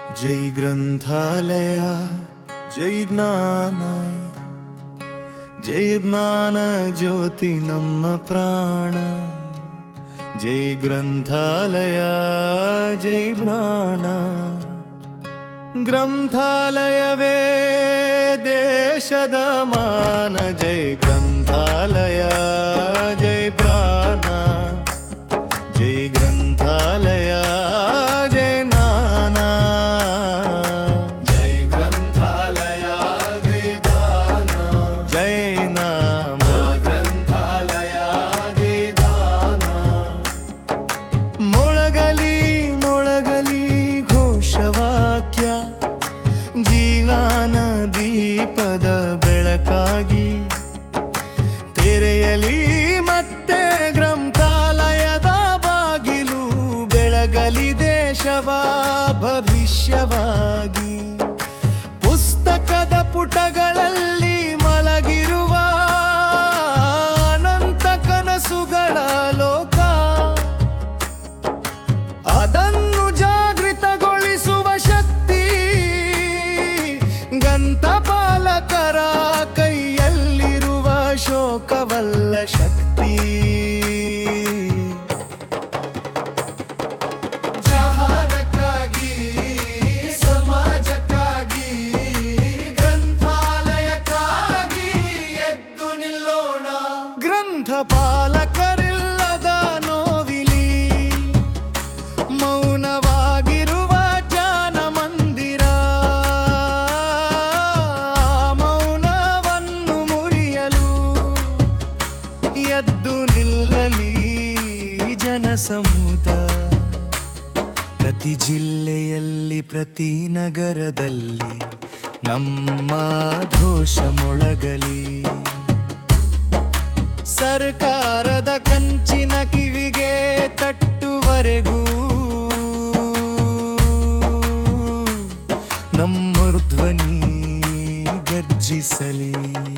ಜೈ ಗ್ರಂಥಾಲಯ ಜೈ ಜ್ಞಾನ ಜೈ ಜ್ಞಾನ ಜ್ಯೋತಿ ನಮ್ಮ ಪ್ರಾಣ ಜೈ ಗ್ರಂಥಾಲಯ ಜೈ ಜ್ಞಾನ ಗ್ರಂಥಾಲಯವೇ ದೇಶದ ಮಾನ ಜೈ ಗ್ರಂಥಾಲಯ ಜೈ ಪ್ರಾಣ ಜೈ ಗ್ರಂಥಾಲಯ ಜೈ ನಾನಾ ಜೈ ಗ್ರಂಥಾಲಯ ಜೈ ದಾನ ಜೈ ನಾಮ ಗ್ರಂಥಾಲಯ ಜೈ ದಾನ ಮೊಳಗಲಿ ಮೊಳಗಲಿ ಘೋಷವಾಕ್ಯ ಜೀವನ ದೀಪದ ಬೆಳಕಾಗಿ ತೆರೆಯಲಿ ಮತ್ತೆ ಗ್ರಂಥಾಲಯದ ಬಾಗಿಲು ಬೆಳಗಲಿ ದೇಶವ ಭವಿಷ್ಯವಾಗಿ ಪುಸ್ತಕದ ಪುಟಗಳಲ್ಲಿ ಮಲಗಿರುವ ಅನಂತ ಕನಸುಗಳ ಲೋಕ ಅದನ್ನು ಜಾಗೃತಗೊಳಿಸುವ ಶಕ್ತಿ ಗಂತಪಾಲಕರ ಕೈಯಲ್ಲಿರುವ ಶೋಕವಲ್ಲ ಶಕ್ತಿ ಜಹಾನಕ್ಕಾಗಿ ಸಮಾಜಕ್ಕಾಗಿ ಗ್ರಂಥಾಲಯಕ್ಕಾಗಿ ಎದ್ದು ನಿಲ್ಲೋಣ ಗ್ರಂಥಪಾಲಕರಿಲ್ಲದ ನೋವಿಲಿ ಮೌನವಾಗಿರುವ ಜ್ಞಾನ ಮಂದಿರ ಮೌನವನ್ನು ಮುರಿಯಲು ಎದ್ದು ನಿಲ್ಲಲಿ ಜನಸಮೂಹ ಪ್ರತಿ ಜಿಲ್ಲೆಯಲ್ಲಿ ಪ್ರತಿ ನಗರದಲ್ಲಿ ನಮ್ಮ ಘೋಷ ಮೊಳಗಲಿ ಸರ್ಕಾರದ ಕಂಚಿನ ಕಿವಿಗೆ ತಟ್ಟುವರೆಗೂ ನಮ್ಮ ಧ್ವನಿ ಗರ್ಜಿಸಲಿ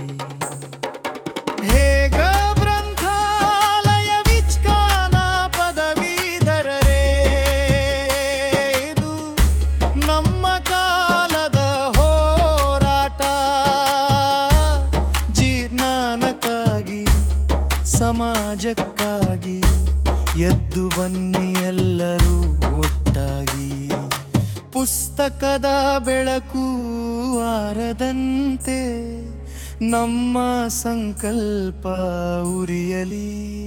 ಹೇಗ ಗ್ರಂಥಾಲಯ ವಿಚ್ಕಾನ ಪದವೀಧರರೇ ಇದು ನಮ್ಮ ಕಾಲದ ಹೋರಾಟ ಜೀರ್ಣಾನಕ್ಕಾಗಿ ಸಮಾಜಕ್ಕಾಗಿ ಎದ್ದು ಬನ್ನಿ ಎಲ್ಲರೂ ಒಟ್ಟಾಗಿ ಪುಸ್ತಕದ ಬೆಳಕು ಆರದಂತೆ ನಮ್ಮ ಸಂಕಲ್ಪ ಉರಿಯಲಿ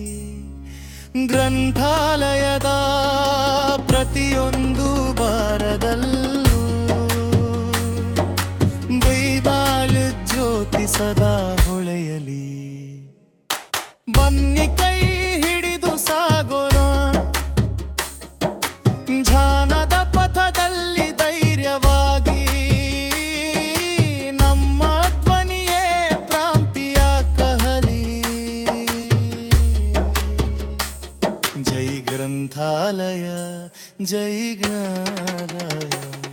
ಗ್ರಂಥಾಲಯದ ಪ್ರತಿಯೊಂದು ಬಾರದಲ್ಲೂ ಬೈಬಾಲ್ ಜ್ಯೋತಿ ಸದಾ ಹೊಳೆಯಲಿ ಬನ್ನಿ ಕೈ ಹಿಡಿದು ಸಾಗೋಣ ಧ್ಯಾನದ ಪಥದಲ್ಲಿ ಧೈರ್ಯವಾಗಿ ನಮ್ಮ ಧ್ವನಿಯೇ ಪ್ರಾಂತಿಯ ಕಹಲಿ ಜೈ ಗ್ರಂಥಾಲಯ ಜೈ ಜ್ಞಾನಲಯ